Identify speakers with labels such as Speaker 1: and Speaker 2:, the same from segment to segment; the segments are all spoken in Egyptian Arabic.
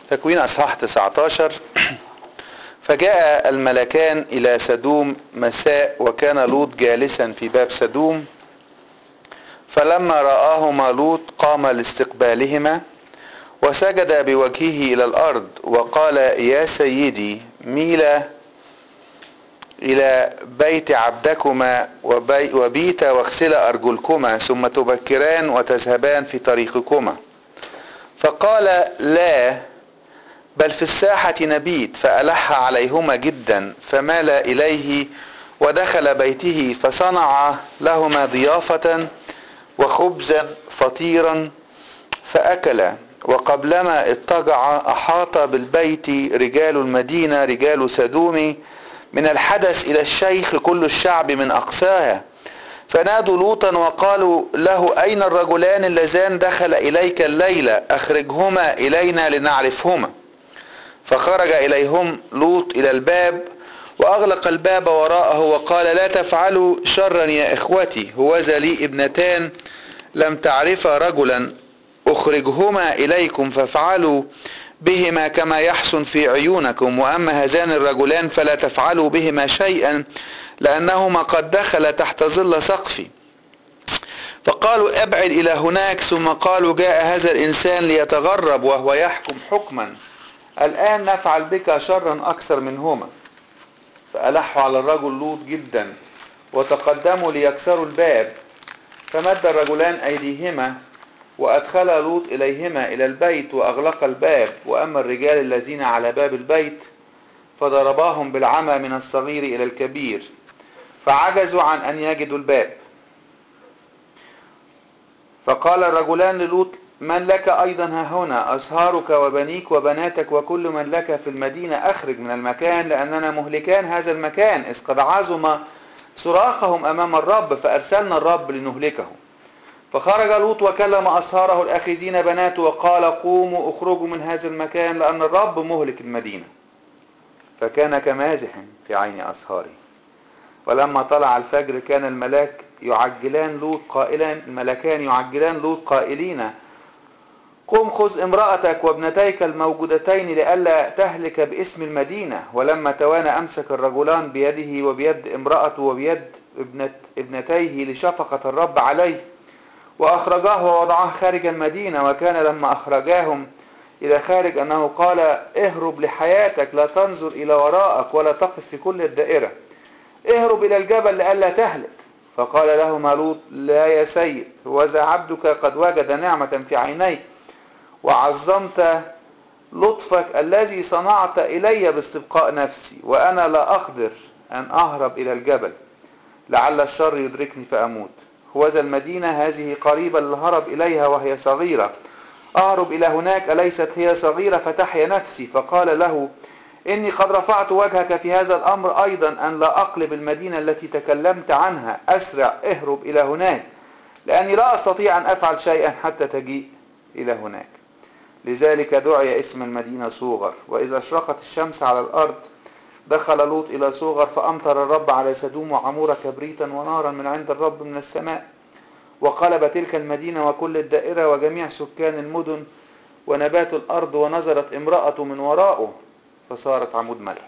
Speaker 1: تكوين أصحاح 19 فجاء الملكان إلى سدوم مساء وكان لوط جالسا في باب سدوم فلما رآهما لوط قام لاستقبالهما وسجد بوجهه إلى الأرض وقال يا سيدي ميل إلى بيت عبدكما وبي وبيت واغسل أرجلكما ثم تبكران وتذهبان في طريقكما فقال لا بل في الساحة نبيت فألح عليهما جدا فمال إليه ودخل بيته فصنع لهما ضيافة وخبزا فطيرا فأكلا وقبلما اضطجع أحاط بالبيت رجال المدينة رجال سدوم من الحدث إلى الشيخ كل الشعب من أقساها فنادوا لوطا وقالوا له أين الرجلان اللذان دخل إليك الليلة أخرجهما إلينا لنعرفهما فخرج إليهم لوط إلى الباب وأغلق الباب وراءه وقال لا تفعلوا شرا يا إخوتي هوذا لي ابنتان لم تعرفا رجلا أخرجهما إليكم فافعلوا بهما كما يحسن في عيونكم وأما هذان الرجلان فلا تفعلوا بهما شيئا لأنهما قد دخل تحت ظل سقفي فقالوا ابعد إلى هناك ثم قالوا جاء هذا الإنسان ليتغرب وهو يحكم حكما الآن نفعل بك شرا أكثر منهما فألحوا على الرجل لوط جدا وتقدموا ليكسروا الباب فمد الرجلان أيديهما وأدخل لوط إليهما إلى البيت وأغلق الباب وأما الرجال الذين على باب البيت فضرباهم بالعمى من الصغير إلى الكبير فعجزوا عن أن يجدوا الباب فقال الرجلان للوط من لك أيضا ها هنا أصهارك وبنيك وبناتك وكل من لك في المدينة أخرج من المكان لأننا مهلكان هذا المكان إذ قد عظم صراخهم أمام الرب فأرسلنا الرب لنهلكهم فخرج لوط وكلم أصهاره الأخذين بناته وقال قوموا اخرجوا من هذا المكان لأن الرب مهلك المدينة فكان كمازح في عين أصهاره ولما طلع الفجر كان الملاك يعجلان لوط قائلا الملكان يعجلان لوط قائلين قم خذ امرأتك وابنتيك الموجودتين لئلا تهلك باسم المدينة ولما توانى أمسك الرجلان بيده وبيد امرأته وبيد ابنت ابنتيه لشفقة الرب عليه وأخرجاه ووضعاه خارج المدينة وكان لما أخرجاهم إلى خارج أنه قال اهرب لحياتك لا تنظر إلى وراءك ولا تقف في كل الدائرة اهرب إلى الجبل لئلا تهلك فقال له مالوط لا يا سيد وذا عبدك قد وجد نعمة في عينيك وعظمت لطفك الذي صنعت إلي باستبقاء نفسي وأنا لا أقدر أن أهرب إلى الجبل لعل الشر يدركني فأموت هوذا المدينة هذه قريبة للهرب إليها وهي صغيرة أهرب إلى هناك أليست هي صغيرة فتحيا نفسي فقال له إني قد رفعت وجهك في هذا الأمر أيضا أن لا أقلب المدينة التي تكلمت عنها أسرع اهرب إلى هناك لأني لا أستطيع أن أفعل شيئا حتى تجيء إلى هناك لذلك دعي اسم المدينة صوغر وإذا أشرقت الشمس على الأرض دخل لوط إلى صوغر فأمطر الرب على سدوم وعمورة كبريتا ونارا من عند الرب من السماء وقلب تلك المدينة وكل الدائرة وجميع سكان المدن ونبات الأرض ونظرت امرأة من وراءه فصارت عمود ملح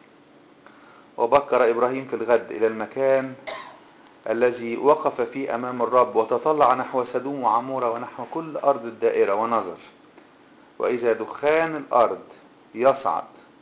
Speaker 1: وبكر إبراهيم في الغد إلى المكان الذي وقف فيه أمام الرب وتطلع نحو سدوم وعمورة ونحو كل أرض الدائرة ونظر وإذا دخان الأرض يصعد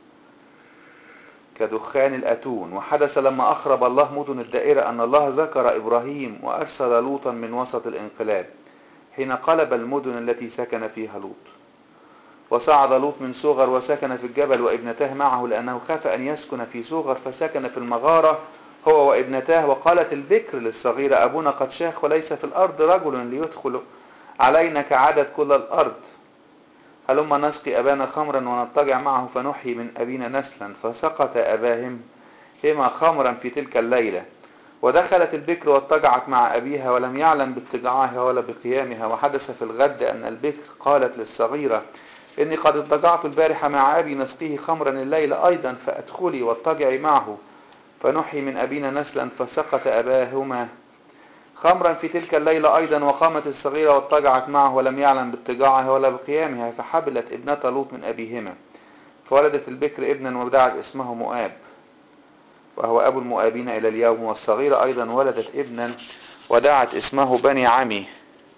Speaker 1: كدخان الأتون وحدث لما أخرب الله مدن الدائرة أن الله ذكر إبراهيم وأرسل لوطا من وسط الانقلاب حين قلب المدن التي سكن فيها لوط وصعد لوط من صغر وسكن في الجبل وابنتاه معه لأنه خاف أن يسكن في صغر فسكن في المغارة هو وابنتاه وقالت البكر للصغيرة أبونا قد شاخ وليس في الأرض رجل ليدخل علينا كعدد كل الأرض هلما نسقي أبانا خمرا ونضطجع معه فنحيي من أبينا نسلا فسقط أباهم هما خمرا في تلك الليلة ودخلت البكر واضطجعت مع أبيها ولم يعلم باضطجاعها ولا بقيامها وحدث في الغد أن البكر قالت للصغيرة إني قد اضطجعت البارحة مع أبي نسقيه خمرا الليلة أيضا فأدخلي واضطجعي معه فنحي من أبينا نسلا فسقط أباهما خمرا في تلك الليلة أيضا وقامت الصغيرة واضطجعت معه ولم يعلم باضطجاعها ولا بقيامها فحبلت ابنة لوط من أبيهما فولدت البكر ابنا ودعت اسمه مؤاب وهو أبو المؤابين إلى اليوم والصغيرة أيضا ولدت ابنا ودعت اسمه بني عمي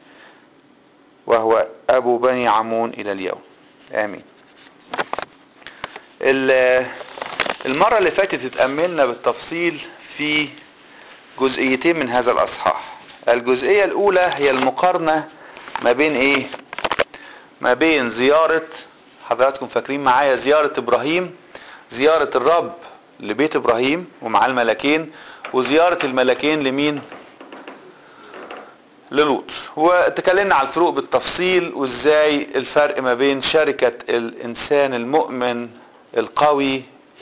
Speaker 1: وهو أبو بني عمون إلى اليوم آمين المرة اللي فاتت اتأملنا بالتفصيل في جزئيتين من هذا الأصحاح الجزئية الأولى هي المقارنة ما بين إيه ما بين زيارة حضراتكم فاكرين معايا زيارة إبراهيم زيارة الرب لبيت إبراهيم ومعاه الملكين وزيارة الملكين لمين للوط وتكلمنا على الفروق بالتفصيل وازاي الفرق ما بين شركة الانسان المؤمن القوي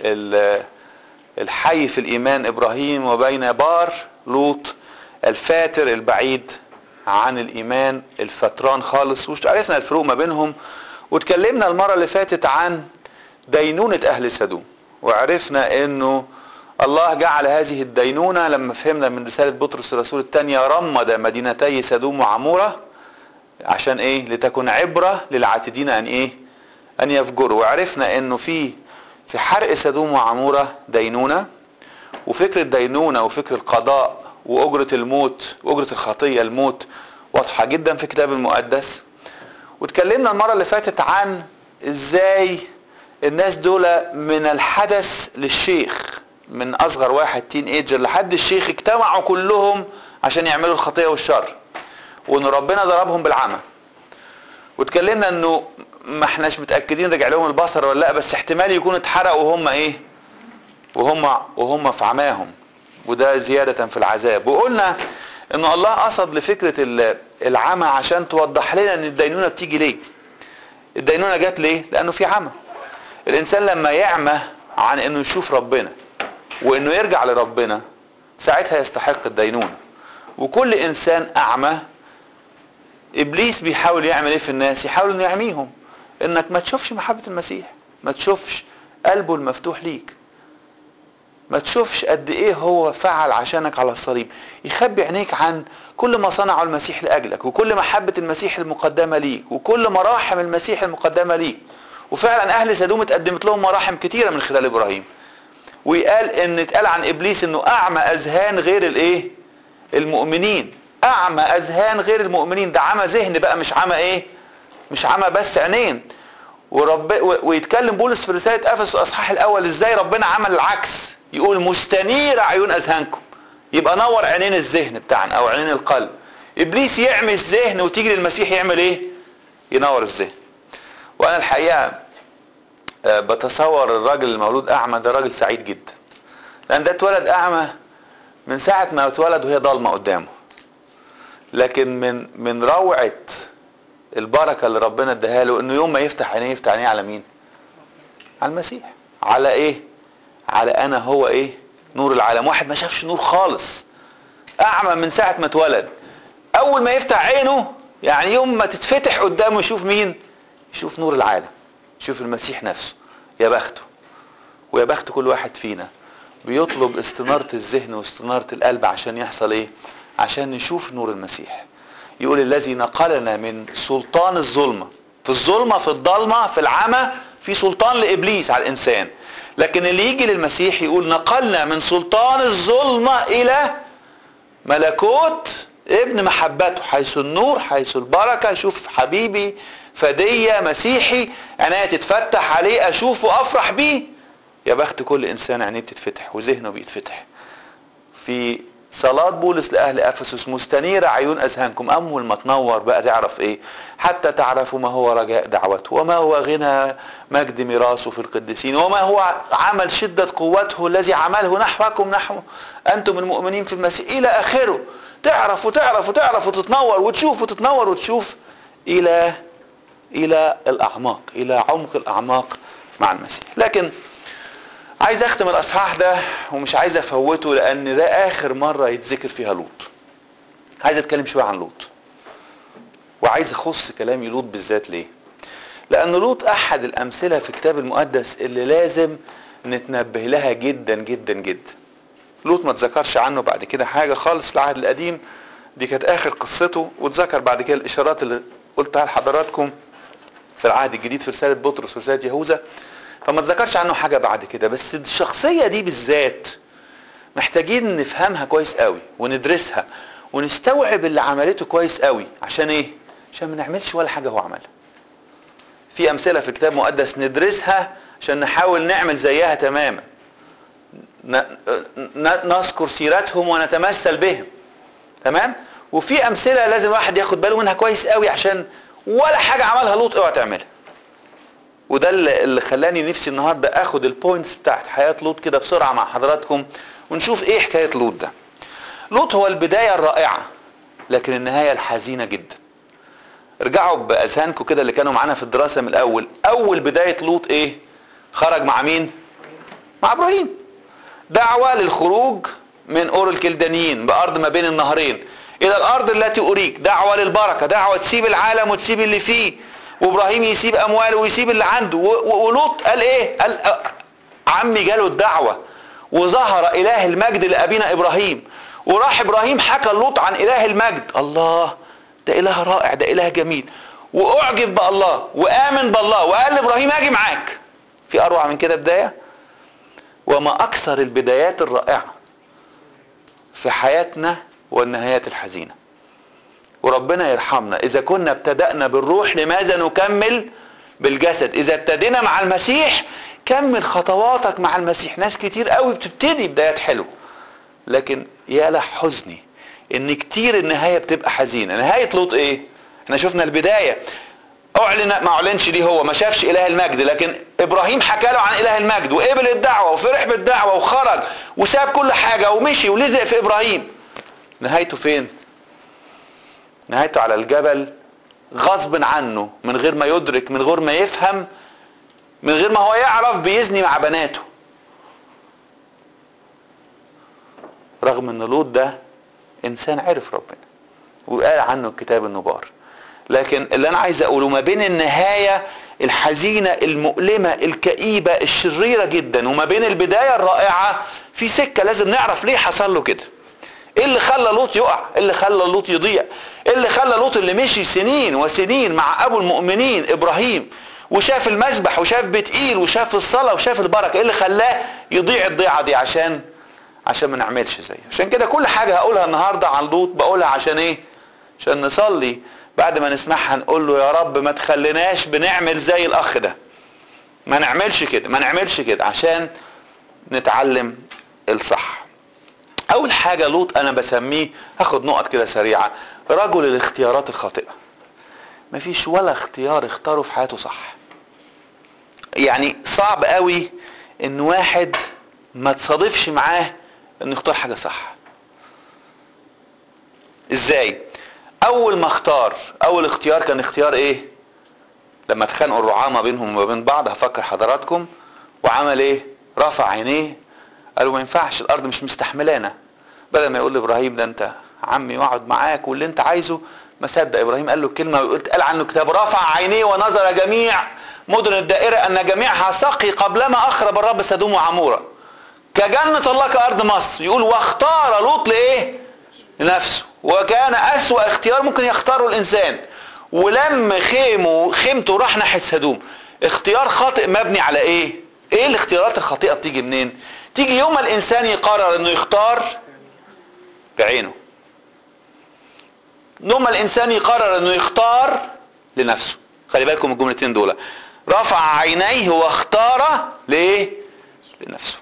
Speaker 1: الحي في الايمان ابراهيم وبين بار لوط الفاتر البعيد عن الايمان الفتران خالص وعرفنا الفروق ما بينهم واتكلمنا المرة اللي فاتت عن دينونة اهل سدوم وعرفنا انه الله جعل هذه الدينونة لما فهمنا من رسالة بطرس الرسول الثانية رمد مدينتي سدوم وعمورة عشان ايه لتكون عبرة للعاتدين ان ايه ان يفجروا وعرفنا انه في في حرق سدوم وعمورة دينونة وفكر الدينونة وفكر القضاء وأجرة الموت وأجرة الخطية الموت واضحة جدا في الكتاب المقدس واتكلمنا المرة اللي فاتت عن ازاي الناس دول من الحدث للشيخ من اصغر واحد تين ايجر لحد الشيخ اجتمعوا كلهم عشان يعملوا الخطيه والشر وان ربنا ضربهم بالعمى واتكلمنا انه ما احناش متاكدين رجع لهم البصر ولا لا بس احتمال يكونوا اتحرقوا وهم ايه وهم وهم في عماهم وده زياده في العذاب وقلنا ان الله قصد لفكره العمى عشان توضح لنا ان الدينونه بتيجي ليه الدينونه جت ليه لانه في عمى الانسان لما يعمى عن انه يشوف ربنا وانه يرجع لربنا ساعتها يستحق الدينونة وكل انسان اعمى ابليس بيحاول يعمل ايه في الناس يحاول انه يعميهم انك ما تشوفش محبة المسيح ما تشوفش قلبه المفتوح ليك ما تشوفش قد ايه هو فعل عشانك على الصليب يخبي عينيك عن كل ما صنعه المسيح لاجلك وكل محبة المسيح المقدمة ليك وكل مراحم المسيح المقدمة ليك وفعلا اهل سدوم اتقدمت لهم مراحم كتيرة من خلال ابراهيم ويقال ان اتقال عن ابليس انه اعمى اذهان غير الايه المؤمنين اعمى اذهان غير المؤمنين ده عمى ذهن بقى مش عمى ايه مش عمى بس عينين ورب ويتكلم بولس في رساله افسس الاصحاح الاول ازاي ربنا عمل العكس يقول مستنير عيون اذهانكم يبقى نور عينين الذهن بتاعنا او عينين القلب ابليس يعمي الذهن وتيجي للمسيح يعمل ايه ينور الذهن وانا الحقيقه بتصور الراجل المولود اعمى ده راجل سعيد جدا لان ده اتولد اعمى من ساعه ما اتولد وهي ضلمه قدامه لكن من من روعه البركه اللي ربنا اداها له انه يوم ما يفتح عينيه يفتح عينيه على مين على المسيح على ايه على انا هو ايه نور العالم واحد ما شافش نور خالص اعمى من ساعه ما اتولد اول ما يفتح عينه يعني يوم ما تتفتح قدامه يشوف مين يشوف نور العالم شوف المسيح نفسه يا بخته ويا بخت كل واحد فينا بيطلب استنارة الذهن واستنارة القلب عشان يحصل ايه عشان نشوف نور المسيح يقول الذي نقلنا من سلطان الظلمة في الظلمة في الضلمة في العمى في سلطان لإبليس على الإنسان لكن اللي يجي للمسيح يقول نقلنا من سلطان الظلمة إلى ملكوت ابن محبته حيث النور حيث البركة شوف حبيبي فدية مسيحي عينيا تتفتح عليه اشوفه افرح بيه يا بخت كل انسان عينيه بتتفتح وذهنه بيتفتح في صلاة بولس لأهل أفسس مستنيرة عيون أذهانكم أول ما تنور بقى تعرف إيه حتى تعرفوا ما هو رجاء دعوته وما هو غنى مجد ميراثه في القديسين وما هو عمل شدة قوته الذي عمله نحوكم نحو أنتم المؤمنين في المسيح إلى آخره تعرف وتعرف وتعرف وتتنور وتشوف وتتنور وتشوف إلى الى الاعماق الى عمق الاعماق مع المسيح لكن عايز اختم الاصحاح ده ومش عايز افوته لان ده اخر مرة يتذكر فيها لوط عايز اتكلم شوية عن لوط وعايز اخص كلامي لوط بالذات ليه لان لوط احد الامثلة في الكتاب المقدس اللي لازم نتنبه لها جدا جدا جدا لوط ما تذكرش عنه بعد كده حاجة خالص العهد القديم دي كانت اخر قصته واتذكر بعد كده الاشارات اللي قلتها لحضراتكم في العهد الجديد في رساله بطرس ورساله يهوذا فما تذكرش عنه حاجه بعد كده بس الشخصيه دي بالذات محتاجين نفهمها كويس قوي وندرسها ونستوعب اللي عملته كويس قوي عشان ايه عشان ما نعملش ولا حاجه هو عملها في امثله في الكتاب المقدس ندرسها عشان نحاول نعمل زيها تماما نذكر سيرتهم ونتمثل بهم تمام وفي امثله لازم الواحد ياخد باله منها كويس قوي عشان ولا حاجه عملها لوط اوعى تعملها وده اللي خلاني نفسي النهارده اخد البوينتس بتاعت حياه لوط كده بسرعه مع حضراتكم ونشوف ايه حكايه لوط ده لوط هو البدايه الرائعه لكن النهايه الحزينه جدا ارجعوا باذهانكم كده اللي كانوا معانا في الدراسه من الاول اول بدايه لوط ايه خرج مع مين مع ابراهيم دعوه للخروج من اور الكلدانيين بارض ما بين النهرين الى الارض التي اريك دعوه للبركه دعوه تسيب العالم وتسيب اللي فيه وابراهيم يسيب امواله ويسيب اللي عنده ولوط قال ايه قال عمي جاله الدعوه وظهر اله المجد لابينا ابراهيم وراح ابراهيم حكى لوط عن اله المجد الله ده اله رائع ده اله جميل واعجب بالله وامن بالله وقال لابراهيم اجي معاك في اروع من كده بدايه وما اكثر البدايات الرائعه في حياتنا والنهايات الحزينه وربنا يرحمنا اذا كنا ابتدأنا بالروح لماذا نكمل بالجسد اذا ابتدينا مع المسيح كمل خطواتك مع المسيح ناس كتير قوي بتبتدي بدايات حلوه لكن يا له حزني ان كتير النهايه بتبقى حزينه نهايه لوط ايه احنا شفنا البدايه اعلن ما اعلنش ليه هو ما شافش اله المجد لكن ابراهيم حكى له عن اله المجد وقبل الدعوه وفرح بالدعوه وخرج وساب كل حاجه ومشي ولزق في ابراهيم نهايته فين نهايته على الجبل غصب عنه من غير ما يدرك من غير ما يفهم من غير ما هو يعرف بيزني مع بناته رغم ان لوط ده انسان عرف ربنا وقال عنه الكتاب انه بار لكن اللي انا عايز اقوله ما بين النهايه الحزينه المؤلمه الكئيبه الشريره جدا وما بين البدايه الرائعه في سكه لازم نعرف ليه حصل له كده ايه اللي خلى لوط يقع ايه اللي خلى لوط يضيع ايه اللي خلى لوط اللي مشي سنين وسنين مع ابو المؤمنين ابراهيم وشاف المسبح وشاف بيت ايل وشاف الصلاه وشاف البركه ايه اللي خلاه يضيع الضيعه دي عشان عشان ما نعملش زيه عشان كده كل حاجه هقولها النهارده عن لوط بقولها عشان ايه عشان نصلي بعد ما نسمعها نقول له يا رب ما تخليناش بنعمل زي الاخ ده ما نعملش كده ما نعملش كده عشان نتعلم الصح اول حاجة لوط انا بسميه هاخد نقط كده سريعة رجل الاختيارات الخاطئة مفيش ولا اختيار اختاره في حياته صح يعني صعب قوي ان واحد ما تصادفش معاه انه يختار حاجة صح ازاي اول ما اختار اول اختيار كان اختيار ايه لما اتخانقوا الرعاة ما بينهم وما بين بعض هفكر حضراتكم وعمل ايه رفع عينيه قالوا ما ينفعش الارض مش مستحملانا بدل ما يقول لابراهيم ده انت عمي واقعد معاك واللي انت عايزه ما صدق ابراهيم قال له الكلمه وقلت قال عنه كتاب رفع عينيه ونظر جميع مدن الدائره ان جميعها سقي قبلما اخرب الرب سدوم وعموره كجنة الله كأرض مصر يقول واختار لوط لإيه؟ لنفسه وكان أسوأ اختيار ممكن يختاره الإنسان ولم خيمه خيمته راح ناحية سدوم اختيار خاطئ مبني على إيه؟ إيه الاختيارات الخاطئة بتيجي منين؟ تيجي يوم ما الإنسان يقرر إنه يختار بعينه يوم ما الإنسان يقرر إنه يختار لنفسه خلي بالكم الجملتين دول رفع عينيه واختار لإيه؟ لنفسه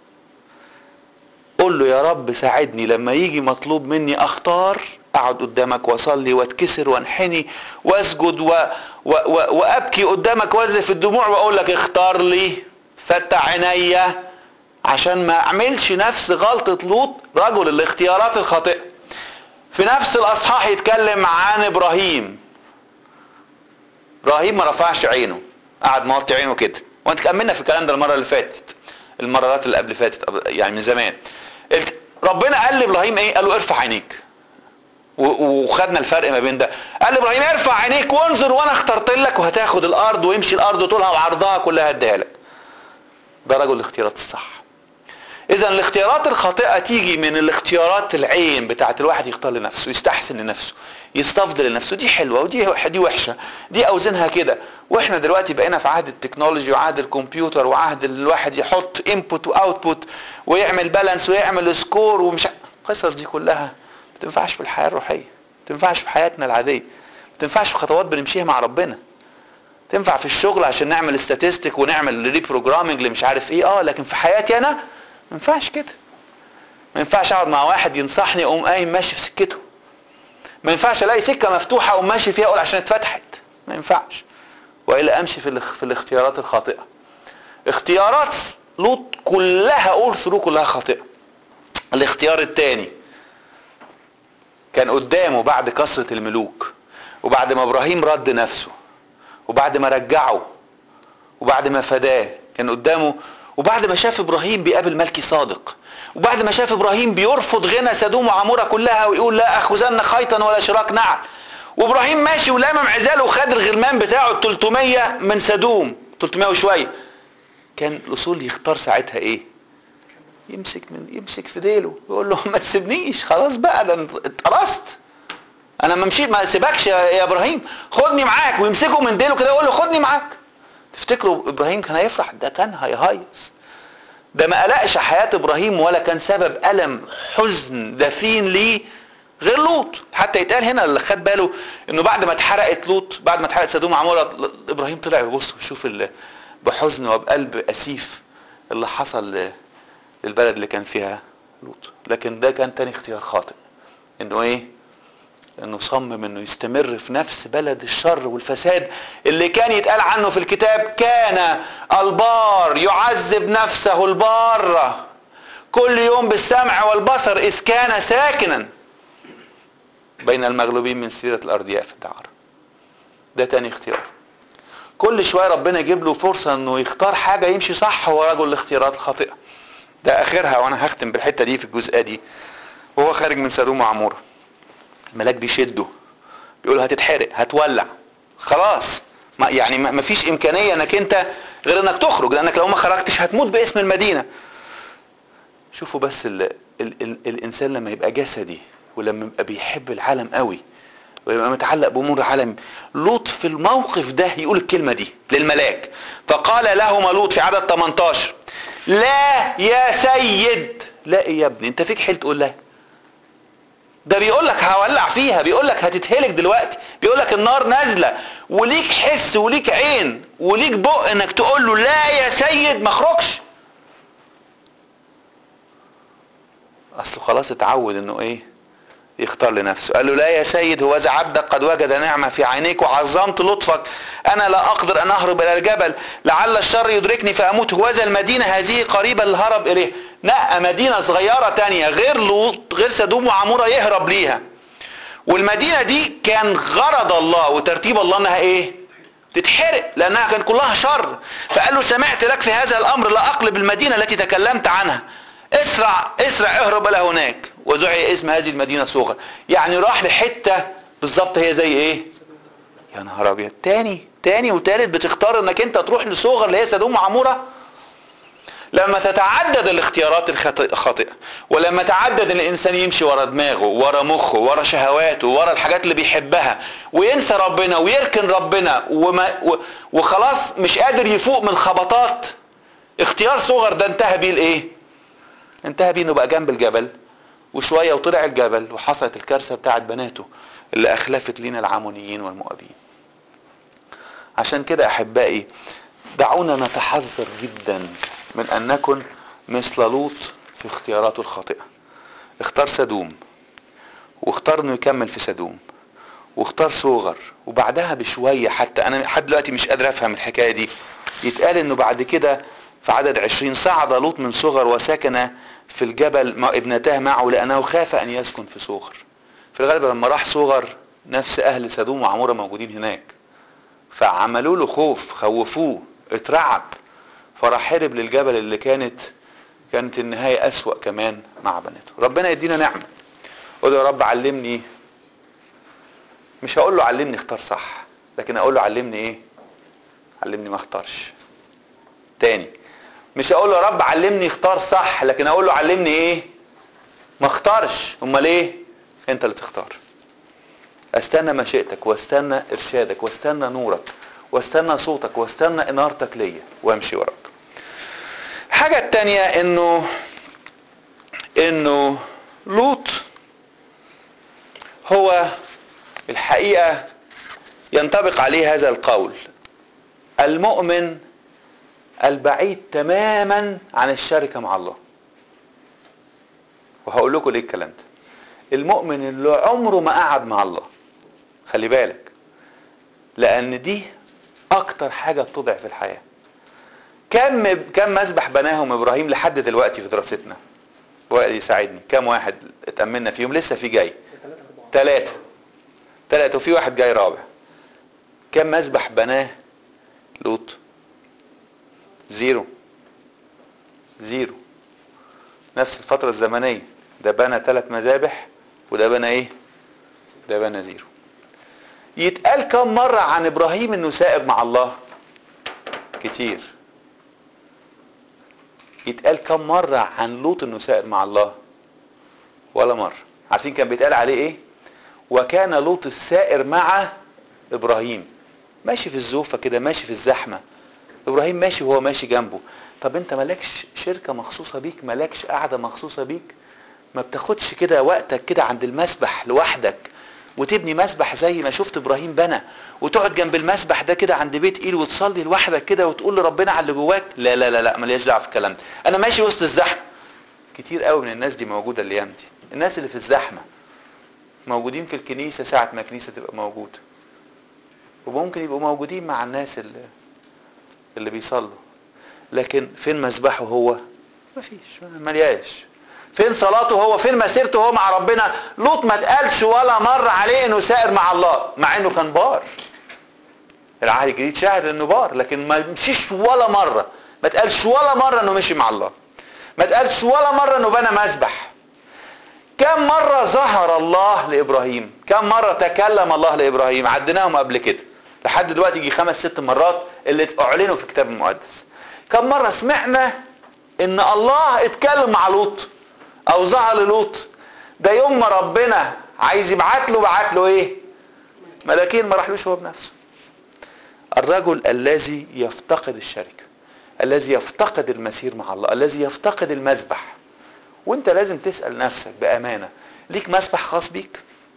Speaker 1: قول له يا رب ساعدني لما يجي مطلوب مني اختار اقعد قدامك واصلي واتكسر وانحني واسجد و... و... و... وابكي قدامك وازف الدموع واقول لك اختار لي فتح عينيا عشان ما اعملش نفس غلطة لوط رجل الاختيارات الخاطئة في نفس الاصحاح يتكلم عن ابراهيم ابراهيم ما رفعش عينه قعد موطي عينه كده وانت كملنا في الكلام ده المره اللي فاتت المرات اللي قبل فاتت يعني من زمان ربنا قال لابراهيم ايه قال له ارفع عينيك وخدنا الفرق ما بين ده قال لابراهيم ارفع عينيك وانظر وانا اخترت لك وهتاخد الارض ويمشي الارض طولها وعرضها كلها هديها لك ده رجل الاختيارات الصح اذا الاختيارات الخاطئه تيجي من الاختيارات العين بتاعت الواحد يختار لنفسه يستحسن لنفسه يستفضل لنفسه دي حلوه ودي دي وحشه دي اوزنها كده واحنا دلوقتي بقينا في عهد التكنولوجي وعهد الكمبيوتر وعهد الواحد يحط انبوت واوتبوت ويعمل بالانس ويعمل سكور ومش القصص دي كلها ما تنفعش في الحياه الروحيه ما تنفعش في حياتنا العاديه ما تنفعش في خطوات بنمشيها مع ربنا تنفع في الشغل عشان نعمل استاتستيك ونعمل ري بروجرامنج اللي مش عارف ايه اه لكن في حياتي انا ما ينفعش كده ما ينفعش اقعد مع واحد ينصحني اقوم قايم ماشي في سكته ما ينفعش الاقي سكه مفتوحه اقوم ماشي فيها اقول عشان اتفتحت ما ينفعش والا امشي في في الاختيارات الخاطئه اختيارات لوط كلها اول ثرو كلها خاطئه الاختيار الثاني كان قدامه بعد كثره الملوك وبعد ما ابراهيم رد نفسه وبعد ما رجعه وبعد ما فداه كان قدامه وبعد ما شاف ابراهيم بيقابل ملكي صادق وبعد ما شاف ابراهيم بيرفض غنى سدوم وعموره كلها ويقول لا اخذن خيطا ولا شراك نعل وابراهيم ماشي ولامم عزاله وخد الغرمان بتاعه ال 300 من سدوم 300 وشويه كان الاصول يختار ساعتها ايه يمسك من يمسك في ديله يقول له ما تسيبنيش خلاص بقى ده اتقرصت انا ما مشيت ما سيبكش يا ابراهيم خدني معاك ويمسكه من ديله كده يقول له خدني معاك تفتكروا ابراهيم كان هيفرح ده كان هيهيص ده ما قلقش حياة ابراهيم ولا كان سبب ألم حزن دفين ليه غير لوط حتى يتقال هنا اللي خد باله انه بعد ما اتحرقت لوط بعد ما اتحرقت سدوم وعمورة ابراهيم طلع يبص ويشوف بحزن وبقلب اسيف اللي حصل للبلد اللي كان فيها لوط لكن ده كان تاني اختيار خاطئ انه ايه انه صمم انه يستمر في نفس بلد الشر والفساد اللي كان يتقال عنه في الكتاب كان البار يعذب نفسه البار كل يوم بالسمع والبصر اذ كان ساكنا بين المغلوبين من سيرة الأردياء في الدعارة ده تاني اختيار كل شوية ربنا يجيب له فرصة انه يختار حاجة يمشي صح هو رجل الاختيارات الخاطئة ده اخرها وانا هختم بالحتة دي في الجزئية دي وهو خارج من سدوم وعمورة الملاك بيشده بيقول هتتحرق هتولع خلاص ما يعني ما فيش امكانيه انك انت غير انك تخرج لانك لو ما خرجتش هتموت باسم المدينه شوفوا بس ال ال ال الانسان لما يبقى جسدي ولما يبقى بيحب العالم قوي ويبقى متعلق بامور العالم لوط في الموقف ده يقول الكلمه دي للملاك فقال لهما لوط في عدد 18 لا يا سيد لا يا ابني انت فيك حيل تقول لا ده بيقول لك هولع فيها بيقول لك هتتهلك دلوقتي بيقول لك النار نازله وليك حس وليك عين وليك بق انك تقول له لا يا سيد ما اخرجش اصله خلاص اتعود انه ايه يختار لنفسه قال له لا يا سيد هو عبدك قد وجد نعمة في عينيك وعظمت لطفك أنا لا أقدر أن أهرب إلى الجبل لعل الشر يدركني فأموت هوذا المدينة هذه قريبة الهرب إليه نقى مدينة صغيرة تانية غير لوط غير سدوم وعمورة يهرب ليها والمدينة دي كان غرض الله وترتيب الله انها ايه تتحرق لانها كانت كلها شر فقال له سمعت لك في هذا الامر لا اقلب المدينة التي تكلمت عنها اسرع اسرع اهرب الى هناك ودعي اسم هذه المدينة صغر يعني راح لحتة بالظبط هي زي ايه يا نهار ابيض تاني تاني وتالت بتختار انك انت تروح لصغر اللي هي سدوم وعموره لما تتعدد الاختيارات الخاطئة ولما تعدد الانسان يمشي ورا دماغه ورا مخه ورا شهواته ورا الحاجات اللي بيحبها وينسى ربنا ويركن ربنا وما وخلاص مش قادر يفوق من خبطات اختيار صغر ده انتهى بيه الايه انتهى بيه انه بقى جنب الجبل وشوية وطلع الجبل وحصلت الكارثة بتاعت بناته اللي اخلفت لينا العمونيين والمؤابين عشان كده احبائي دعونا نتحذر جدا من ان نكن مثل لوط في اختياراته الخاطئه اختار سدوم واختار انه يكمل في سدوم واختار صغر وبعدها بشويه حتى انا لحد دلوقتي مش قادر افهم الحكايه دي يتقال انه بعد كده في عدد عشرين صعد لوط من صغر وسكن في الجبل مع ابنتاه معه لانه خاف ان يسكن في صغر في الغالب لما راح صغر نفس اهل سدوم وعموره موجودين هناك فعملوا له خوف خوفوه اترعب فراح هرب للجبل اللي كانت كانت النهاية أسوأ كمان مع بناته ربنا يدينا نعمة قول يا رب علمني مش هقول له علمني اختار صح لكن اقول له علمني ايه علمني ما اختارش تاني مش اقول له يا رب علمني اختار صح لكن اقول له علمني ايه ما اختارش امال ايه انت اللي تختار استنى مشيئتك واستنى ارشادك واستنى نورك واستنى صوتك واستنى انارتك ليا وامشي وراك الحاجة التانية انه انه لوط هو الحقيقة ينطبق عليه هذا القول المؤمن البعيد تماما عن الشركة مع الله وهقول لكم ليه الكلام ده المؤمن اللي عمره ما قعد مع الله خلي بالك لان دي اكتر حاجة بتضعف الحياة كم كم مسبح بناهم ابراهيم لحد دلوقتي في دراستنا وائل يساعدني كم واحد اتأملنا فيهم لسه في جاي ثلاثة ثلاثة وفي واحد جاي رابع كم مسبح بناه لوط زيرو زيرو نفس الفترة الزمنية ده بنى ثلاث مذابح وده بنى ايه ده بنى زيرو يتقال كم مرة عن ابراهيم انه سائر مع الله كتير يتقال كم مرة عن لوط انه سائر مع الله ولا مرة عارفين كان بيتقال عليه ايه وكان لوط السائر مع ابراهيم ماشي في الزوفة كده ماشي في الزحمة ابراهيم ماشي وهو ماشي جنبه طب انت مالكش شركة مخصوصة بيك مالكش قعدة مخصوصة بيك ما بتاخدش كده وقتك كده عند المسبح لوحدك وتبني مسبح زي ما شفت ابراهيم بنى وتقعد جنب المسبح ده كده عند بيت ايل وتصلي لوحدك كده وتقول لربنا على اللي جواك لا لا لا لا ماليش دعوه في الكلام ده انا ماشي وسط الزحمه كتير قوي من الناس دي موجوده الايام دي الناس اللي في الزحمه موجودين في الكنيسه ساعه ما الكنيسه تبقى موجوده وممكن يبقوا موجودين مع الناس اللي اللي بيصلوا لكن فين مسبحه هو مفيش ملياش فين صلاته هو فين مسيرته هو مع ربنا لوط ما اتقالش ولا مرة عليه انه سائر مع الله مع انه كان بار العهد الجديد شاهد انه بار لكن ما مشيش ولا مرة ما اتقالش ولا مرة انه مشي مع الله ما اتقالش ولا مرة انه بنى مسبح كم مرة ظهر الله لابراهيم كم مرة تكلم الله لابراهيم عديناهم قبل كده لحد دلوقتي يجي خمس ست مرات اللي اعلنوا في الكتاب المقدس كم مرة سمعنا ان الله اتكلم مع لوط او ظهر للوط ده يوم ما ربنا عايز يبعت له بعت له ايه ملاكين ما راحلوش هو بنفسه الرجل الذي يفتقد الشركة الذي يفتقد المسير مع الله الذي يفتقد المسبح وانت لازم تسأل نفسك بأمانة ليك مسبح خاص بيك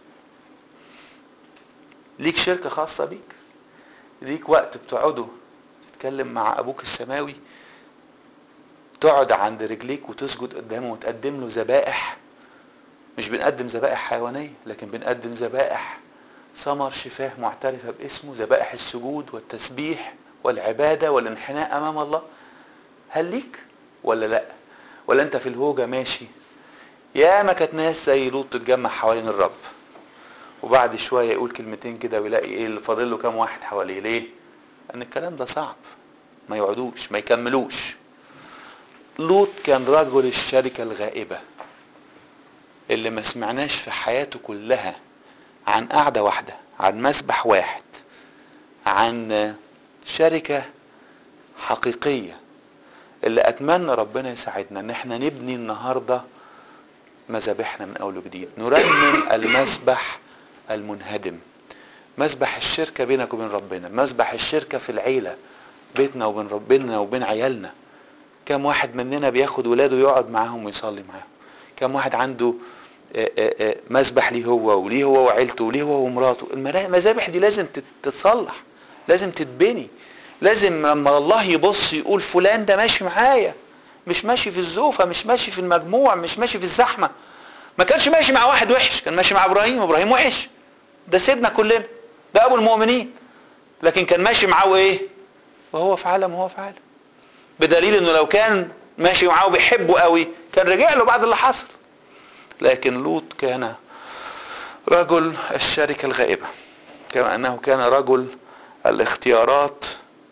Speaker 1: ليك شركة خاصة بيك ليك وقت بتقعده تتكلم مع ابوك السماوي تقعد عند رجليك وتسجد قدامه وتقدم له ذبائح مش بنقدم ذبائح حيوانية لكن بنقدم ذبائح ثمر شفاه معترفة باسمه ذبائح السجود والتسبيح والعبادة والانحناء أمام الله هل ليك ولا لا ولا أنت في الهوجة ماشي يا ما كانت ناس زي لوط تتجمع حوالين الرب وبعد شوية يقول كلمتين كده ويلاقي ايه اللي فاضل له كام واحد حواليه ليه؟ لأن الكلام ده صعب ما يقعدوش ما يكملوش لوط كان رجل الشركة الغائبة اللي ما سمعناش في حياته كلها عن قعدة واحدة عن مسبح واحد عن شركة حقيقية اللي أتمنى ربنا يساعدنا إن احنا نبني النهاردة مذابحنا من أول وجديد نرنم المسبح المنهدم مسبح الشركة بينك وبين ربنا مسبح الشركة في العيلة بيتنا وبين ربنا وبين عيالنا كم واحد مننا بياخد ولاده يقعد معاهم ويصلي معاهم كم واحد عنده مسبح ليه هو وليه هو وعيلته وليه هو ومراته المذابح دي لازم تتصلح لازم تتبني لازم لما الله يبص يقول فلان ده ماشي معايا مش ماشي في الزوفه مش ماشي في المجموع مش ماشي في الزحمه ما كانش ماشي مع واحد وحش كان ماشي مع ابراهيم ابراهيم وحش ده سيدنا كلنا ده ابو المؤمنين لكن كان ماشي معاه ايه وهو في عالم وهو في عالم بدليل انه لو كان ماشي معاه وبيحبه قوي كان رجع له بعد اللي حصل لكن لوط كان رجل الشركة الغائبة كما انه كان رجل الاختيارات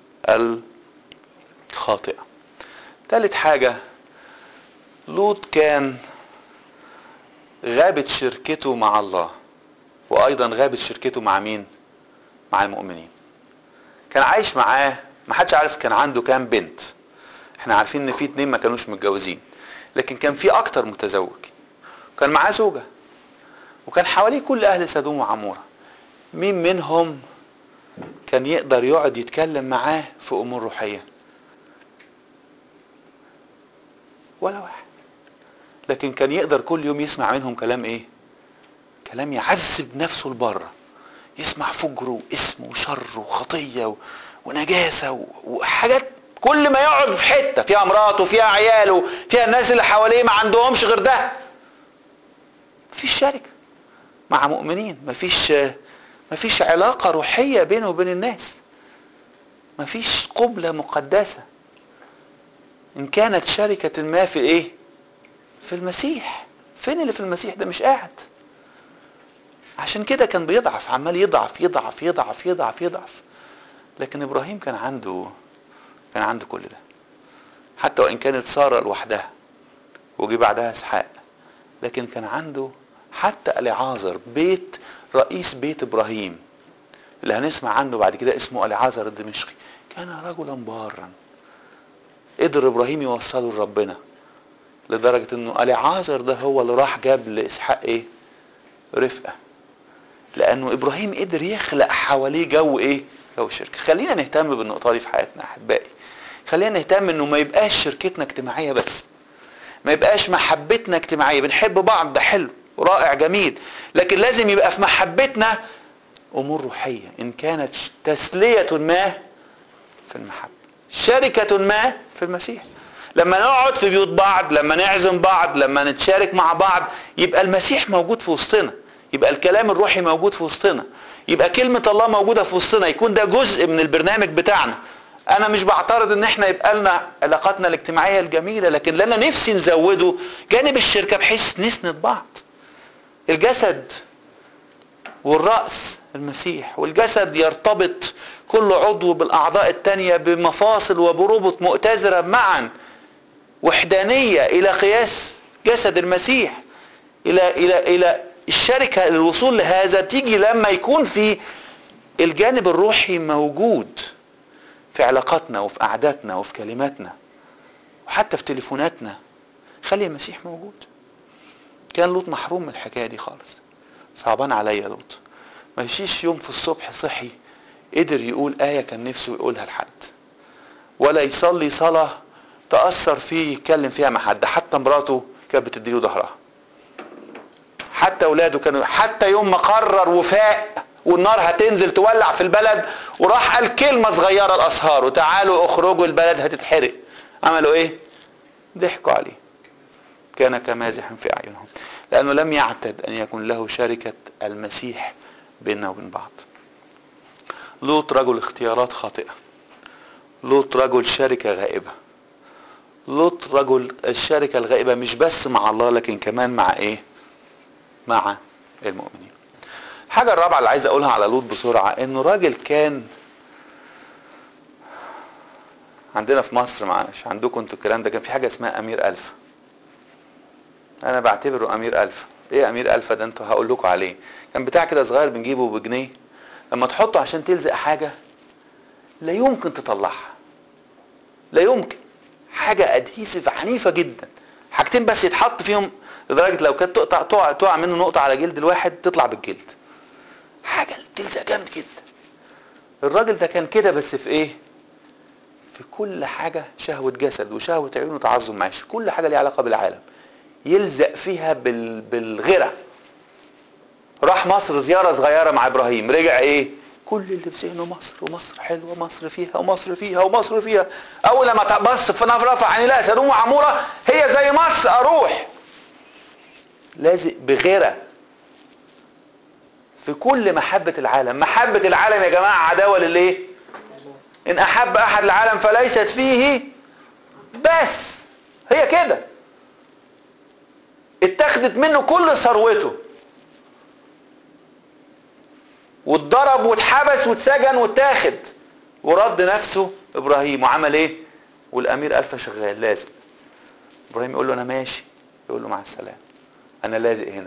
Speaker 1: الخاطئة ثالث حاجة لوط كان غابت شركته مع الله وايضا غابت شركته مع مين مع المؤمنين كان عايش معاه ما حدش عارف كان عنده كام بنت احنا عارفين ان في اتنين ما كانوش متجوزين لكن كان في اكتر متزوج كان معاه زوجة وكان حواليه كل اهل سدوم وعمورة مين منهم كان يقدر يقعد يتكلم معاه في امور روحية ولا واحد لكن كان يقدر كل يوم يسمع منهم كلام ايه كلام يعذب نفسه لبره يسمع فجر واسم وشر وخطيه و... ونجاسه و... وحاجات كل ما يقعد في حته فيها مراته فيها عياله فيها الناس اللي حواليه ما عندهمش غير ده مفيش شركه مع مؤمنين مفيش مفيش علاقه روحيه بينه وبين الناس مفيش قبله مقدسه ان كانت شركه ما في ايه في المسيح فين اللي في المسيح ده مش قاعد عشان كده كان بيضعف عمال يضعف يضعف يضعف يضعف يضعف لكن ابراهيم كان عنده كان عنده كل ده حتى وان كانت ساره لوحدها وجي بعدها اسحاق لكن كان عنده حتى اليعازر بيت رئيس بيت ابراهيم اللي هنسمع عنه بعد كده اسمه اليعازر الدمشقي كان رجلا بارا قدر ابراهيم يوصله لربنا لدرجه انه اليعازر ده هو اللي راح جاب لاسحاق ايه رفقه لانه ابراهيم قدر يخلق حواليه جو ايه جو الشركه خلينا نهتم بالنقطه دي في حياتنا احبائي خلينا نهتم انه ما يبقاش شركتنا اجتماعيه بس ما يبقاش محبتنا اجتماعيه بنحب بعض ده حلو رائع جميل لكن لازم يبقى في محبتنا امور روحيه ان كانت تسليه ما في المحبه شركه ما في المسيح لما نقعد في بيوت بعض لما نعزم بعض لما نتشارك مع بعض يبقى المسيح موجود في وسطنا يبقى الكلام الروحي موجود في وسطنا يبقى كلمة الله موجودة في وسطنا يكون ده جزء من البرنامج بتاعنا انا مش بعترض ان احنا يبقى لنا علاقاتنا الاجتماعية الجميلة لكن اللي انا نفسي نزوده جانب الشركة بحيث نسند بعض الجسد والرأس المسيح والجسد يرتبط كل عضو بالاعضاء التانية بمفاصل وبربط مؤتزرة معا وحدانية الى قياس جسد المسيح الى الى الى الشركة للوصول لهذا تيجي لما يكون في الجانب الروحي موجود في علاقاتنا وفي قعداتنا وفي كلماتنا وحتى في تليفوناتنا خلي المسيح موجود كان لوط محروم من الحكايه دي خالص صعبان عليا لوط ما يشيش يوم في الصبح صحي قدر يقول آية كان نفسه يقولها لحد ولا يصلي صلاة تأثر فيه يتكلم فيها مع حد حتى مراته كانت بتديله ظهرها حتى اولاده كانوا حتى يوم ما قرر وفاء والنار هتنزل تولع في البلد وراح قال كلمه صغيره لاصهاره تعالوا اخرجوا البلد هتتحرق عملوا ايه ضحكوا عليه كان كمازح في اعينهم لانه لم يعتد ان يكون له شركه المسيح بيننا وبين بعض لوط رجل اختيارات خاطئه لوط رجل شركه غائبه لوط رجل الشركه الغائبه مش بس مع الله لكن كمان مع ايه مع المؤمنين الحاجة الرابعة اللي عايز اقولها على لوط بسرعة انه راجل كان عندنا في مصر معلش عندكم انتوا الكلام ده كان في حاجة اسمها امير الفا انا بعتبره امير الفا ايه امير الفا ده انتوا هقول لكم عليه كان بتاع كده صغير بنجيبه بجنيه لما تحطه عشان تلزق حاجة لا يمكن تطلعها لا يمكن حاجة ادهيسيف عنيفة جدا حاجتين بس يتحط فيهم لدرجه لو كانت تقطع تقع تقع منه نقطه على جلد الواحد تطلع بالجلد حاجه تلزق جامد جدا الراجل ده كان كده بس في ايه في كل حاجه شهوه جسد وشهوه عيون وتعظم معيش كل حاجه ليها علاقه بالعالم يلزق فيها بال... بالغيره راح مصر زياره صغيره مع ابراهيم رجع ايه كل اللي في ذهنه مصر ومصر حلوه مصر فيها ومصر فيها ومصر فيها اول لما بص في رفع عيني لا سدوم وعموره هي زي مصر اروح لازق بغيره في كل محبة العالم محبة العالم يا جماعة عداوة للايه ان احب احد العالم فليست فيه بس هي كده اتخذت منه كل ثروته واتضرب واتحبس واتسجن واتاخد ورد نفسه ابراهيم وعمل ايه والامير الفا شغال لازق ابراهيم يقول له انا ماشي يقول له مع السلامه انا لازق هنا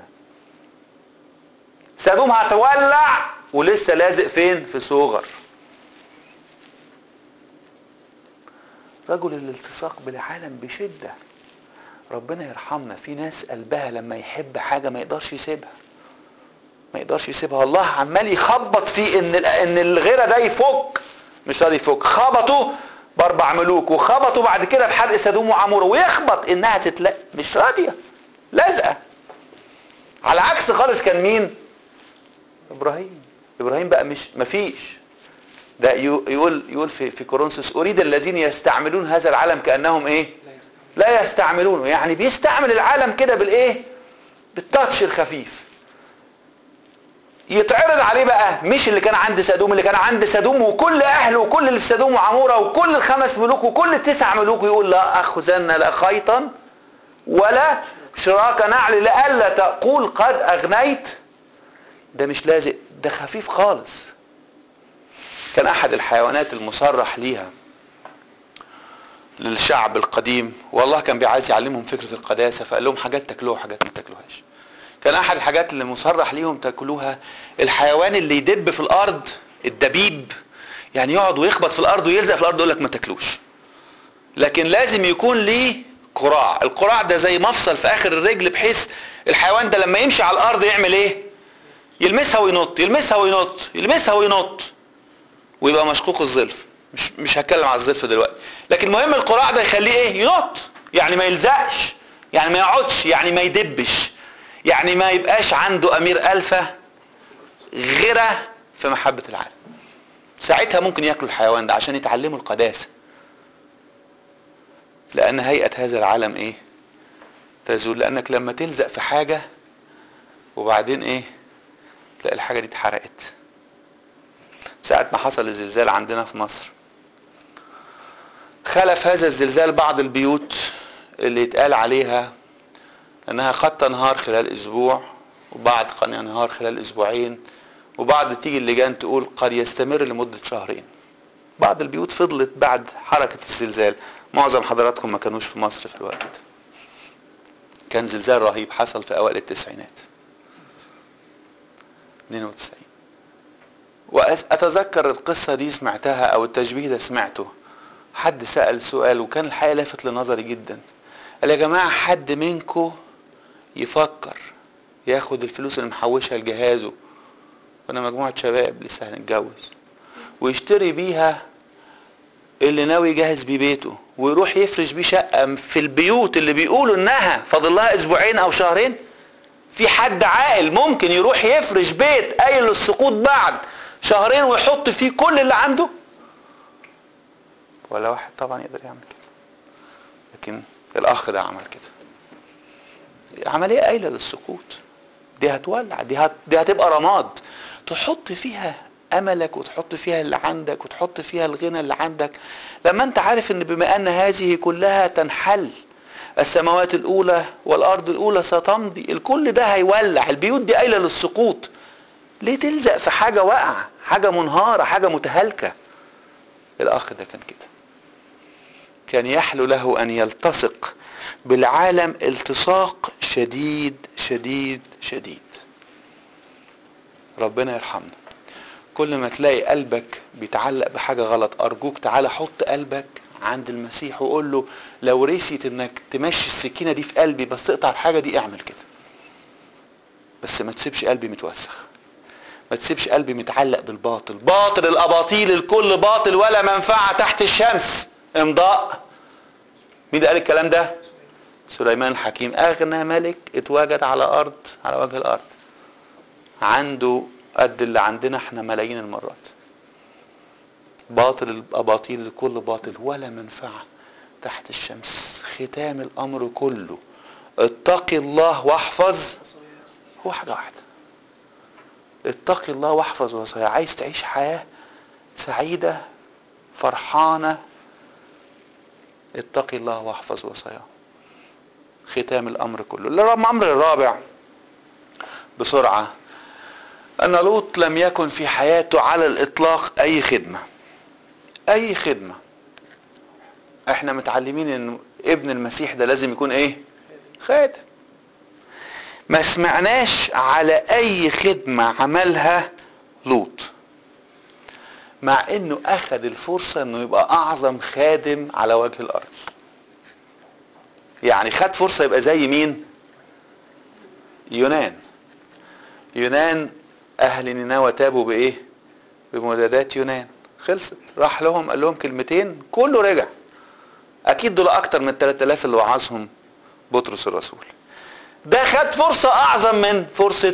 Speaker 1: سدوم هتولع ولسه لازق فين في صغر رجل الالتصاق بالعالم بشدة ربنا يرحمنا في ناس قلبها لما يحب حاجة ما يقدرش يسيبها ما يقدرش يسيبها الله عمال يخبط في ان ان الغيره ده يفك مش راضي يفك خبطوا باربع ملوك وخبطوا بعد كده بحرق سدوم وعموره ويخبط انها تتلاقي مش راضيه لازقه على عكس خالص كان مين ابراهيم ابراهيم بقى مش مفيش ده يقول يقول في في كورنثوس اريد الذين يستعملون هذا العالم كانهم ايه لا يستعملونه يعني بيستعمل العالم كده بالايه بالتاتش الخفيف يتعرض عليه بقى مش اللي كان عند سدوم اللي كان عند سدوم وكل اهله وكل اللي في سدوم وعموره وكل الخمس ملوك وكل التسع ملوك يقول لا اخذن لا خيطا ولا شراك نعل لئلا تقول قد اغنيت ده مش لازق ده خفيف خالص كان احد الحيوانات المصرح ليها للشعب القديم والله كان بيعايز يعلمهم فكره القداسه فقال لهم حاجات تاكلوها وحاجات ما تاكلوهاش كان احد الحاجات اللي مصرح ليهم تاكلوها الحيوان اللي يدب في الارض الدبيب يعني يقعد ويخبط في الارض ويلزق في الارض يقول لك ما تاكلوش لكن لازم يكون ليه قراع القراع ده زي مفصل في اخر الرجل بحيث الحيوان ده لما يمشي على الارض يعمل ايه يلمسها وينط يلمسها وينط يلمسها وينط ويبقى مشقوق الظلف مش مش هتكلم على الظلف دلوقتي لكن المهم القراع ده يخليه ايه ينط يعني ما يلزقش يعني ما يقعدش يعني ما يدبش يعني ما يبقاش عنده امير الفا غيره في محبه العالم ساعتها ممكن ياكلوا الحيوان ده عشان يتعلموا القداسه لان هيئه هذا العالم ايه تزول لانك لما تلزق في حاجه وبعدين ايه تلاقي الحاجه دي اتحرقت ساعة ما حصل الزلزال عندنا في مصر خلف هذا الزلزال بعض البيوت اللي يتقال عليها انها قد تنهار خلال اسبوع وبعد قد ينهار خلال اسبوعين وبعد تيجي اللجان تقول قد يستمر لمدة شهرين بعض البيوت فضلت بعد حركة الزلزال معظم حضراتكم ما كانوش في مصر في الوقت ده كان زلزال رهيب حصل في اوائل التسعينات 92 واتذكر القصه دي سمعتها او التشبيه ده سمعته حد سال سؤال وكان الحقيقه لافت لنظري جدا قال يا جماعه حد منكم يفكر ياخد الفلوس اللي محوشها لجهازه كنا مجموعه شباب لسه هنتجوز ويشتري بيها اللي ناوي يجهز بيه بيته ويروح يفرش بيه شقه في البيوت اللي بيقولوا انها فاضل لها اسبوعين او شهرين في حد عاقل ممكن يروح يفرش بيت قايل للسقوط بعد شهرين ويحط فيه كل اللي عنده ولا واحد طبعا يقدر يعمل كده لكن الاخ ده عمل كده عمليه قايله للسقوط دي هتولع دي, هت... دي هتبقى رماد تحط فيها املك وتحط فيها اللي عندك وتحط فيها الغنى اللي عندك لما انت عارف ان بما ان هذه كلها تنحل السماوات الاولى والارض الاولى ستمضي الكل ده هيولع البيوت دي قايله للسقوط ليه تلزق في حاجه واقعه حاجه منهاره حاجه متهالكه الاخ ده كان كده كان يحلو له ان يلتصق بالعالم التصاق شديد شديد شديد ربنا يرحمنا كل ما تلاقي قلبك بيتعلق بحاجه غلط ارجوك تعالى حط قلبك عند المسيح وقول له لو رسيت انك تمشي السكينه دي في قلبي بس تقطع الحاجه دي اعمل كده بس ما تسيبش قلبي متوسخ ما تسيبش قلبي متعلق بالباطل باطل الاباطيل الكل باطل ولا منفعه تحت الشمس امضاء مين اللي قال الكلام ده سليمان الحكيم اغنى ملك اتواجد على ارض على وجه الارض عنده قد اللي عندنا احنا ملايين المرات باطل الاباطيل الكل باطل ولا منفعه تحت الشمس ختام الامر كله اتقي الله واحفظ هو حاجه واحده اتقي الله واحفظ وصايا عايز تعيش حياه سعيده فرحانه اتقي الله واحفظ وصاياه ختام الامر كله الامر الرابع بسرعه ان لوط لم يكن في حياته على الاطلاق اي خدمه اي خدمه احنا متعلمين ان ابن المسيح ده لازم يكون ايه خادم ما سمعناش على اي خدمه عملها لوط مع انه اخذ الفرصة انه يبقى اعظم خادم على وجه الارض يعني خد فرصة يبقى زي مين يونان يونان اهل نينوى تابوا بايه بمدادات يونان خلصت راح لهم قال لهم كلمتين كله رجع اكيد دول اكتر من 3000 اللي وعظهم بطرس الرسول ده خد فرصة اعظم من فرصة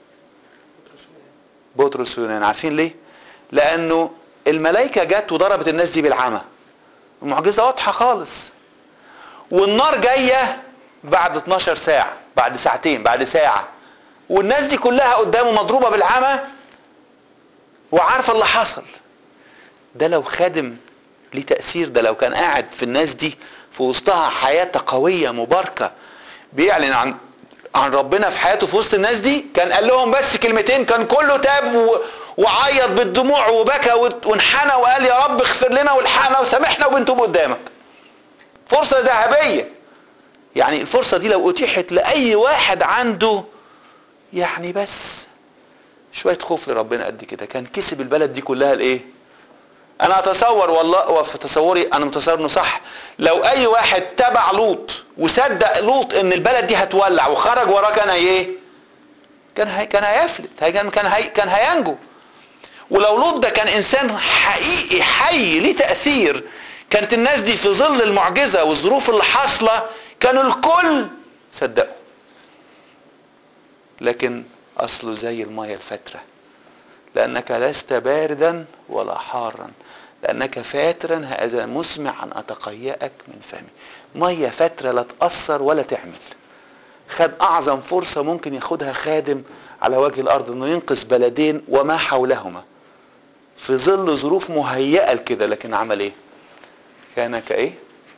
Speaker 1: بطرس ويونان عارفين ليه لانه الملائكة جت وضربت الناس دي بالعمى المعجزة واضحة خالص والنار جاية بعد 12 ساعة بعد ساعتين بعد ساعة والناس دي كلها قدامه مضروبة بالعمى وعارفة اللي حصل ده لو خادم ليه تأثير ده لو كان قاعد في الناس دي في وسطها حياة قوية مباركة بيعلن عن عن ربنا في حياته في وسط الناس دي كان قال لهم بس كلمتين كان كله تاب و... وعيط بالدموع وبكى وانحنى وقال يا رب اغفر لنا والحقنا وسامحنا وبنتوب قدامك فرصة ذهبية يعني الفرصة دي لو اتيحت لأي واحد عنده يعني بس شوية خوف لربنا قد كده كان كسب البلد دي كلها الايه انا اتصور والله وفي تصوري انا متصور انه صح لو اي واحد تبع لوط وصدق لوط ان البلد دي هتولع وخرج وراه كان ايه كان هي كان هيفلت كان كان هي كان هينجو ولو لوط ده كان انسان حقيقي حي ليه تاثير كانت الناس دي في ظل المعجزه والظروف اللي حاصله كانوا الكل صدقوا لكن اصله زي الميه الفتره لانك لست باردا ولا حارا لانك فاترا هذا مسمع ان اتقيأك من فمي ميه فتره لا تاثر ولا تعمل خد اعظم فرصه ممكن ياخدها خادم على وجه الارض انه ينقذ بلدين وما حولهما في ظل ظروف مهيئه لكده لكن عمل ايه كان كايه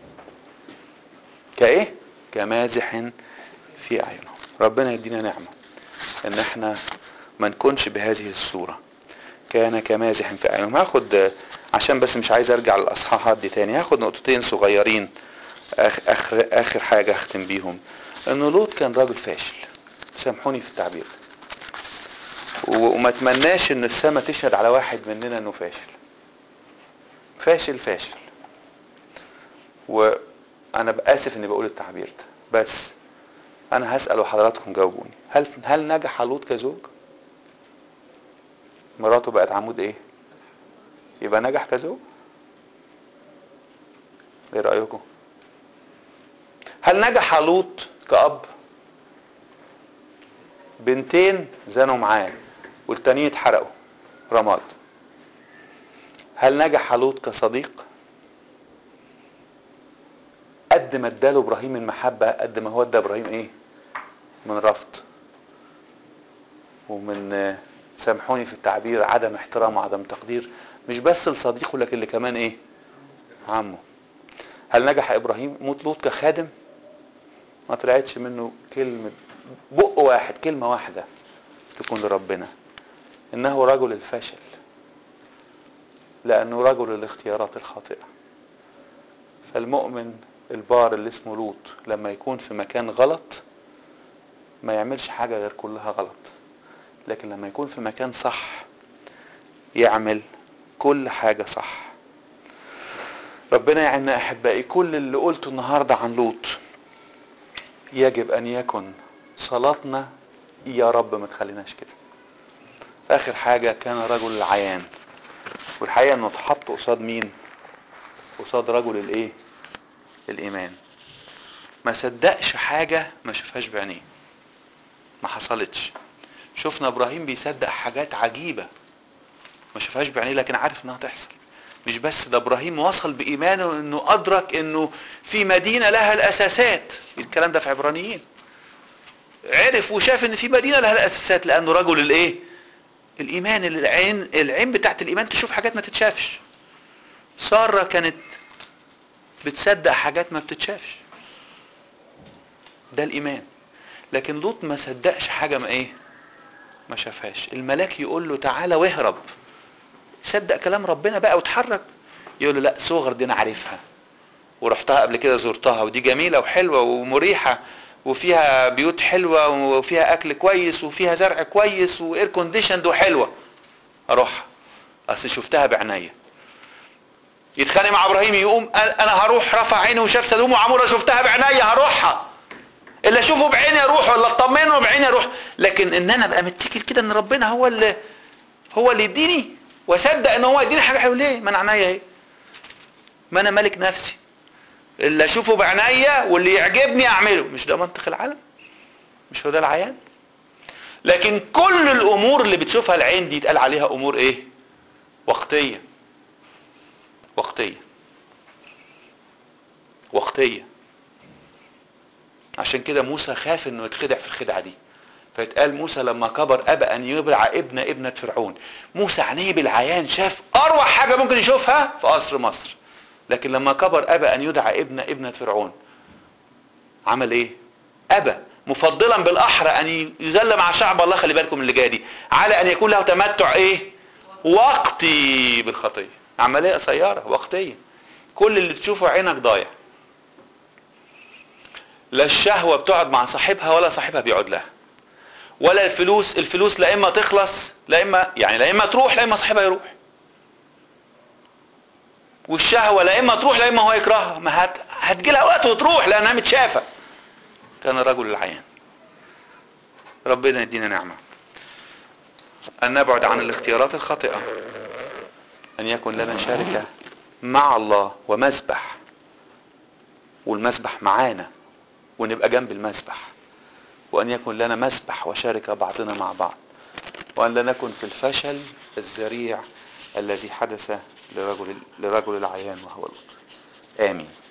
Speaker 1: كايه كمازح في اعينهم ربنا يدينا نعمه ان احنا ما نكونش بهذه الصوره كان كمازح في اعينهم هاخد عشان بس مش عايز ارجع للاصحاحات دي تاني هاخد نقطتين صغيرين اخر اخر, آخر حاجه اختم بيهم ان لوط كان راجل فاشل سامحوني في التعبير وما اتمناش ان السماء تشهد على واحد مننا انه فاشل فاشل فاشل وانا باسف اني بقول التعبير ده بس انا هسال وحضراتكم جاوبوني هل هل نجح لوط كزوج مراته بقت عمود ايه يبقى نجح كزوج ايه رايكم هل نجح لوط كأب بنتين زنوا معاه والتانيين اتحرقوا رماد هل نجح لوط كصديق قد ما اداله ابراهيم المحبه قد ما هو ادى ابراهيم ايه من رفض ومن سامحوني في التعبير عدم احترام وعدم تقدير مش بس لصديقه لكن كمان ايه عمه هل نجح ابراهيم موت لوط كخادم ما طلعتش منه كلمة بق واحد كلمة واحدة تكون لربنا انه رجل الفشل لانه رجل الاختيارات الخاطئة فالمؤمن البار اللي اسمه لوط لما يكون في مكان غلط ما يعملش حاجة غير كلها غلط لكن لما يكون في مكان صح يعمل كل حاجة صح ربنا يعيننا احبائي كل اللي قلته النهاردة عن لوط يجب ان يكن صلاتنا يا رب ما تخليناش كده اخر حاجة كان رجل العيان والحقيقة انه اتحط قصاد مين قصاد رجل الايه الايمان ما صدقش حاجة ما شافهاش بعينيه ما حصلتش شفنا ابراهيم بيصدق حاجات عجيبة ما شافهاش بعينيه لكن عارف انها تحصل مش بس ده ابراهيم وصل بايمانه انه ادرك انه في مدينه لها الاساسات الكلام ده في عبرانيين عرف وشاف ان في مدينه لها الاساسات لانه رجل الايه الايمان العين العين بتاعت الايمان تشوف حاجات ما تتشافش ساره كانت بتصدق حاجات ما بتتشافش ده الايمان لكن لوط ما صدقش حاجه ما ايه ما شافهاش الملاك يقول له تعالى واهرب صدق كلام ربنا بقى وتحرك يقول له لا صغر دي انا عارفها ورحتها قبل كده زرتها ودي جميله وحلوه ومريحه وفيها بيوت حلوه وفيها اكل كويس وفيها زرع كويس واير كونديشند وحلوه اروح اصل شفتها بعناية يتخانق مع ابراهيم يقوم قال انا هروح رفع عيني وشاف سدوم وعموره شفتها بعناية هروحها اللي اشوفه بعيني اروح ولا اطمنه بعيني اروح لكن ان انا ابقى متكل كده ان ربنا هو اللي هو اللي يديني واصدق ان هو يديني حاجه حلوه ليه ما انا عينيا اهي ما انا مالك نفسي اللي اشوفه بعينيا واللي يعجبني اعمله مش ده منطق العالم مش هو ده العيان لكن كل الامور اللي بتشوفها العين دي يتقال عليها امور ايه وقتيه وقتيه وقتيه عشان كده موسى خاف انه يتخدع في الخدعه دي فيتقال موسى لما كبر ابى ان يبرع ابن ابنه فرعون موسى عينيه بالعيان شاف اروع حاجه ممكن يشوفها في قصر مصر لكن لما كبر ابى ان يدعى ابن ابنه فرعون عمل ايه ابى مفضلا بالاحرى ان يذل مع شعب الله خلي بالكم اللي جايه دي على ان يكون له تمتع ايه وقتي بالخطيه عمليه قصيره وقتيه كل اللي تشوفه عينك ضايع لا الشهوه بتقعد مع صاحبها ولا صاحبها بيقعد لها ولا الفلوس الفلوس لا اما تخلص لا اما يعني لا اما تروح لا اما صاحبها يروح والشهوه لا اما تروح لا اما هو يكرهها ما هت... هتجي لها وقت وتروح لانها متشافه كان رجل العيان ربنا يدينا نعمه ان نبعد عن الاختيارات الخاطئه ان يكن لنا شركه مع الله ومسبح والمسبح معانا ونبقى جنب المسبح وأن يكن لنا مسبح وشركة بعضنا مع بعض وأن لا نكن في الفشل الذريع الذي حدث لرجل, لرجل العيان وهو لوط آمين